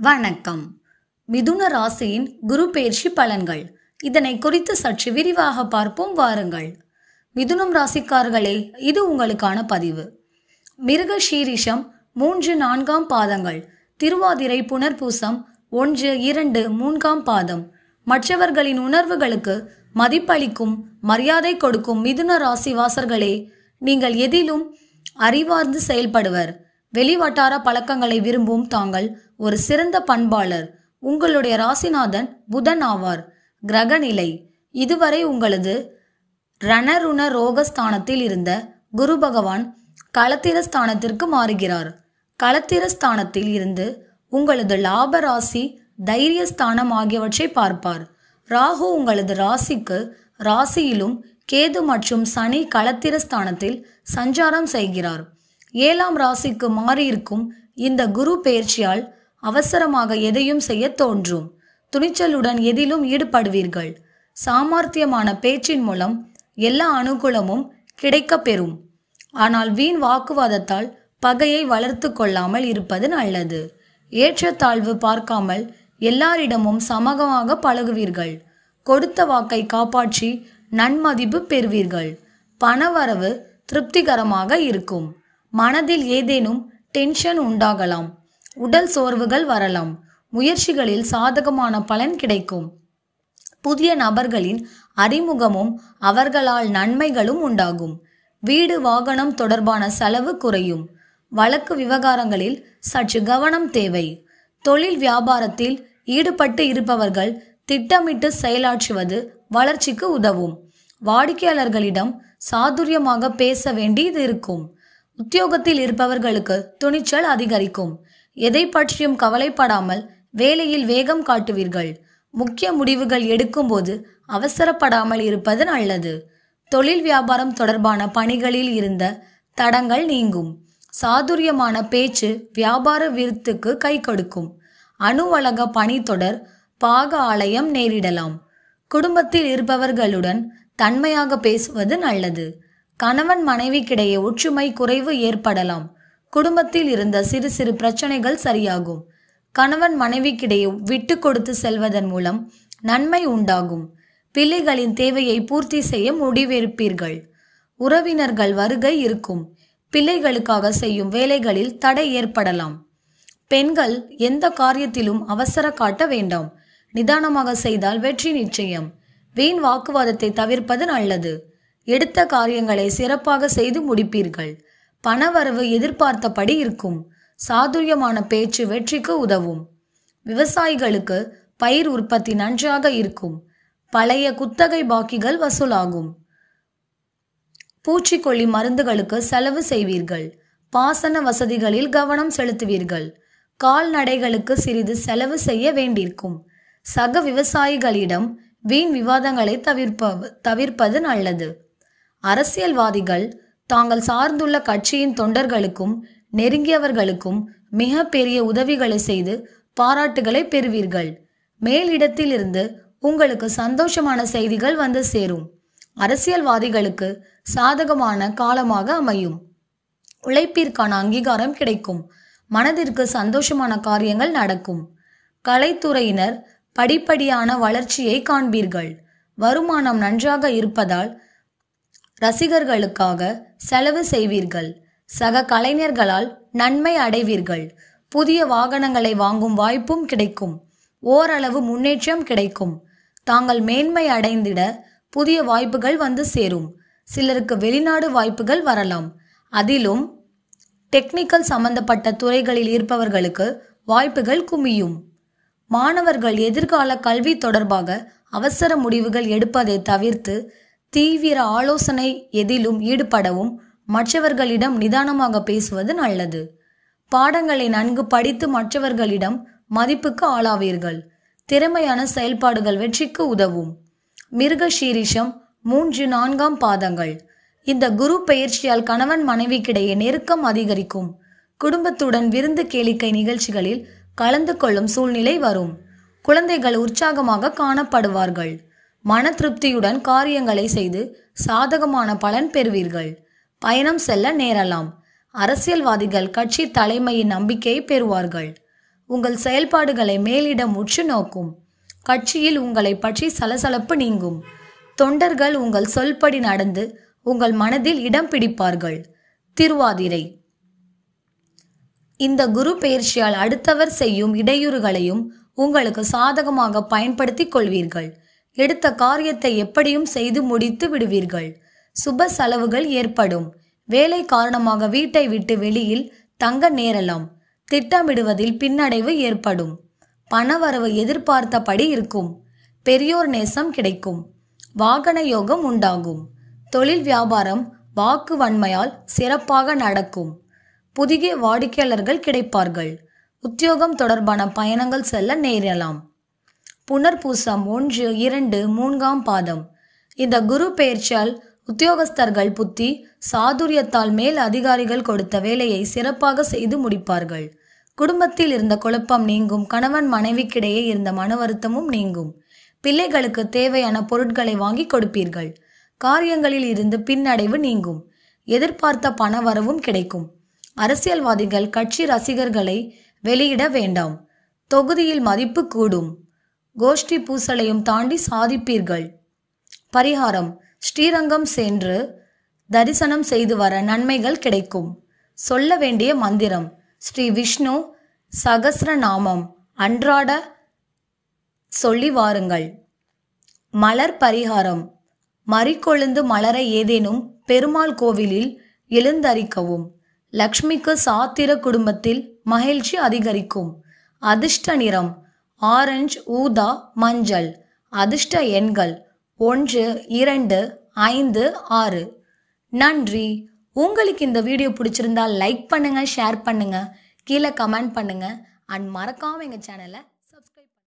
வணக்கம் மிதுன ராசியின் குரு பெயர்ச்சி பலன்கள் இதனை குறித்து சற்று விரிவாக பார்ப்போம் வாருங்கள் மிதுனம் ராசிக்காரர்களே இது உங்களுக்கான பதிவு மிருக ஷீரிஷம் மூன்று நான்காம் பாதங்கள் திருவாதிரை புனர்பூசம் ஒன்று இரண்டு மூன்றாம் பாதம் மற்றவர்களின் உணர்வுகளுக்கு மதிப்பளிக்கும் மரியாதை கொடுக்கும் மிதுன ராசி வாசர்களே நீங்கள் எதிலும் அறிவார்ந்து செயல்படுவர் வெளிவட்டார பழக்கங்களை விரும்பும் தாங்கள் ஒரு சிறந்த பண்பாளர் உங்களுடைய ராசிநாதன் புதன் ஆவார் கிரகநிலை இதுவரை உங்களது ரணருண ரோகஸ்தானத்தில் இருந்த குரு பகவான் களத்திர ஸ்தானத்திற்கு மாறுகிறார் களத்திர ஸ்தானத்தில் இருந்து உங்களது லாப ராசி தைரிய ஸ்தானம் ஆகியவற்றை பார்ப்பார் ராகு உங்களது ராசிக்கு ராசியிலும் கேது மற்றும் சனி களத்திர ஸ்தானத்தில் சஞ்சாரம் செய்கிறார் ஏழாம் ராசிக்கு மாறியிருக்கும் இந்த குரு பெயர்ச்சியால் அவசரமாக எதையும் செய்ய தோன்றும் துணிச்சலுடன் எதிலும் ஈடுபடுவீர்கள் சாமர்த்தியமான பேச்சின் மூலம் எல்லா அனுகூலமும் கிடைக்கப் பெறும் ஆனால் வீண் வாக்குவாதத்தால் பகையை வளர்த்து கொள்ளாமல் இருப்பது நல்லது ஏற்றத்தாழ்வு பார்க்காமல் எல்லாரிடமும் சமகமாக பழகுவீர்கள் கொடுத்த வாக்கை காப்பாற்றி நன்மதிப்பு பெறுவீர்கள் பணவரவு திருப்திகரமாக இருக்கும் மனதில் ஏதேனும் டென்ஷன் உண்டாகலாம் உடல் சோர்வுகள் வரலாம் முயற்சிகளில் சாதகமான பலன் கிடைக்கும் புதிய நபர்களின் அறிமுகமும் அவர்களால் நன்மைகளும் உண்டாகும் வீடு வாகனம் தொடர்பான செலவு குறையும் வழக்கு விவகாரங்களில் சற்று கவனம் தேவை தொழில் வியாபாரத்தில் ஈடுபட்டு இருப்பவர்கள் திட்டமிட்டு செயலாற்றுவது வளர்ச்சிக்கு உதவும் வாடிக்கையாளர்களிடம் சாதுரியமாக பேச வேண்டியது இருக்கும் உத்தியோகத்தில் இருப்பவர்களுக்கு துணிச்சல் அதிகரிக்கும் எதை பற்றியும் கவலைப்படாமல் வேலையில் வேகம் காட்டுவீர்கள் முக்கிய முடிவுகள் எடுக்கும்போது அவசரப்படாமல் இருப்பது நல்லது தொழில் வியாபாரம் தொடர்பான பணிகளில் இருந்த தடங்கள் நீங்கும் சாதுரியமான பேச்சு வியாபார விருத்துக்கு கை கொடுக்கும் அணுவலக பணி தொடர் பாக ஆலயம் நேரிடலாம் குடும்பத்தில் இருப்பவர்களுடன் தன்மையாக பேசுவது நல்லது கணவன் மனைவிக்கிடையே ஒற்றுமை குறைவு ஏற்படலாம் குடும்பத்தில் இருந்த சிறு சிறு பிரச்சனைகள் சரியாகும் கணவன் மனைவிக்கிடையே விட்டு கொடுத்து செல்வதன் மூலம் நன்மை உண்டாகும் பிள்ளைகளின் தேவையை பூர்த்தி செய்ய முடிவெடுப்பீர்கள் உறவினர்கள் வருகை இருக்கும் பிள்ளைகளுக்காக செய்யும் வேலைகளில் தடை ஏற்படலாம் பெண்கள் எந்த காரியத்திலும் அவசர காட்ட வேண்டாம் நிதானமாக செய்தால் வெற்றி நிச்சயம் வீண் வாக்குவாதத்தை தவிர்ப்பது நல்லது எடுத்த காரியங்களை சிறப்பாக செய்து முடிப்பீர்கள் பணவரவு எதிர்பார்த்தபடி இருக்கும் சாதுரியமான பேச்சு வெற்றிக்கு உதவும் விவசாயிகளுக்கு பயிர் உற்பத்தி நன்றாக இருக்கும் பழைய குத்தகை பாக்கிகள் வசூலாகும் பூச்சிக்கொல்லி மருந்துகளுக்கு செலவு செய்வீர்கள் பாசன வசதிகளில் கவனம் செலுத்துவீர்கள் கால்நடைகளுக்கு சிறிது செலவு செய்ய வேண்டியிருக்கும் சக விவசாயிகளிடம் வீண் விவாதங்களை தவிர்ப்ப தவிர்ப்பது நல்லது அரசியல்வாதிகள் தாங்கள் சார்ந்துள்ள கட்சியின் தொண்டர்களுக்கும் நெருங்கியவர்களுக்கும் மிக பெரிய உதவிகளை செய்து பாராட்டுகளை பெறுவீர்கள் மேலிடத்திலிருந்து உங்களுக்கு சந்தோஷமான செய்திகள் வந்து சேரும் அரசியல்வாதிகளுக்கு சாதகமான காலமாக அமையும் உழைப்பிற்கான அங்கீகாரம் கிடைக்கும் மனதிற்கு சந்தோஷமான காரியங்கள் நடக்கும் கலைத்துறையினர் படிப்படியான வளர்ச்சியை காண்பீர்கள் வருமானம் நன்றாக இருப்பதால் ரசிகர்களுக்காக செலவு செய்வீர்கள் சக கலைஞர்களால் நன்மை அடைவீர்கள் புதிய வாகனங்களை வாங்கும் வாய்ப்பும் கிடைக்கும் ஓரளவு முன்னேற்றம் கிடைக்கும் தாங்கள் மேன்மை அடைந்திட புதிய வாய்ப்புகள் வந்து சேரும் சிலருக்கு வெளிநாடு வாய்ப்புகள் வரலாம் அதிலும் டெக்னிக்கல் சம்பந்தப்பட்ட துறைகளில் இருப்பவர்களுக்கு வாய்ப்புகள் குமியும் மாணவர்கள் எதிர்கால கல்வி தொடர்பாக அவசர முடிவுகள் எடுப்பதை தவிர்த்து தீவிர ஆலோசனை எதிலும் ஈடுபடவும் மற்றவர்களிடம் நிதானமாக பேசுவது நல்லது பாடங்களை நன்கு படித்து மற்றவர்களிடம் மதிப்புக்கு ஆளாவீர்கள் திறமையான செயல்பாடுகள் வெற்றிக்கு உதவும் மிருக சீரிஷம் மூன்று நான்காம் பாதங்கள் இந்த குரு பெயர்ச்சியால் கணவன் மனைவிக்கிடையே நெருக்கம் அதிகரிக்கும் குடும்பத்துடன் விருந்து கேளிக்கை நிகழ்ச்சிகளில் கலந்து கொள்ளும் சூழ்நிலை வரும் குழந்தைகள் உற்சாகமாக காணப்படுவார்கள் மன திருப்தியுடன் காரியங்களை செய்து சாதகமான பலன் பெறுவீர்கள் பயணம் செல்ல நேரலாம் அரசியல்வாதிகள் கட்சி தலைமையின் நம்பிக்கையை பெறுவார்கள் உங்கள் செயல்பாடுகளை மேலிடம் உற்று நோக்கும் கட்சியில் உங்களை பற்றி சலசலப்பு நீங்கும் தொண்டர்கள் உங்கள் சொல்படி நடந்து உங்கள் மனதில் இடம் பிடிப்பார்கள் திருவாதிரை இந்த குரு பெயர்ச்சியால் அடுத்தவர் செய்யும் இடையூறுகளையும் உங்களுக்கு சாதகமாக பயன்படுத்திக் கொள்வீர்கள் எடுத்த காரியத்தை எப்படியும் செய்து முடித்து விடுவீர்கள் சுப செலவுகள் ஏற்படும் வேலை காரணமாக வீட்டை விட்டு வெளியில் தங்க நேரலாம் திட்டமிடுவதில் பின்னடைவு ஏற்படும் பணவரவு எதிர்பார்த்தபடி இருக்கும் பெரியோர் நேசம் கிடைக்கும் வாகன யோகம் உண்டாகும் தொழில் வியாபாரம் வாக்கு வன்மையால் சிறப்பாக நடக்கும் புதிய வாடிக்கையாளர்கள் கிடைப்பார்கள் உத்தியோகம் தொடர்பான பயணங்கள் செல்ல நேரலாம் புனர்பூசம் ஒன்று இரண்டு மூன்றாம் பாதம் இந்த குரு பெயர்ச்சியால் உத்தியோகஸ்தர்கள் புத்தி சாதுரியத்தால் மேல் அதிகாரிகள் கொடுத்த வேலையை சிறப்பாக செய்து முடிப்பார்கள் குடும்பத்தில் இருந்த குழப்பம் நீங்கும் கணவன் மனைவிக்கிடையே இருந்த மன வருத்தமும் நீங்கும் பிள்ளைகளுக்கு தேவையான பொருட்களை வாங்கி கொடுப்பீர்கள் காரியங்களில் இருந்து பின்னடைவு நீங்கும் எதிர்பார்த்த பண வரவும் கிடைக்கும் அரசியல்வாதிகள் கட்சி ரசிகர்களை வெளியிட வேண்டாம் தொகுதியில் மதிப்பு கூடும் கோஷ்டி பூசலையும் தாண்டி சாதிப்பீர்கள் பரிகாரம் ஸ்ரீரங்கம் சென்று தரிசனம் செய்து வர நன்மைகள் கிடைக்கும் சொல்ல வேண்டிய மந்திரம் ஸ்ரீ விஷ்ணு சகஸ்ரநாமம் அன்றாட சொல்லி வாருங்கள் மலர் பரிகாரம் மறிக்கொழுந்து மலர ஏதேனும் பெருமாள் கோவிலில் எழுந்தரிக்கவும் லக்ஷ்மிக்கு சாத்திர குடும்பத்தில் மகிழ்ச்சி அதிகரிக்கும் அதிர்ஷ்ட நிறம் ஆரஞ்சு ஊதா மஞ்சள் அதிர்ஷ்ட எண்கள் ஒன்று இரண்டு ஐந்து ஆறு நன்றி உங்களுக்கு இந்த வீடியோ பிடிச்சிருந்தா லைக் பண்ணுங்க ஷேர் பண்ணுங்க கீழே கமெண்ட் பண்ணுங்க அண்ட் மறக்காம எங்கள் சேனலை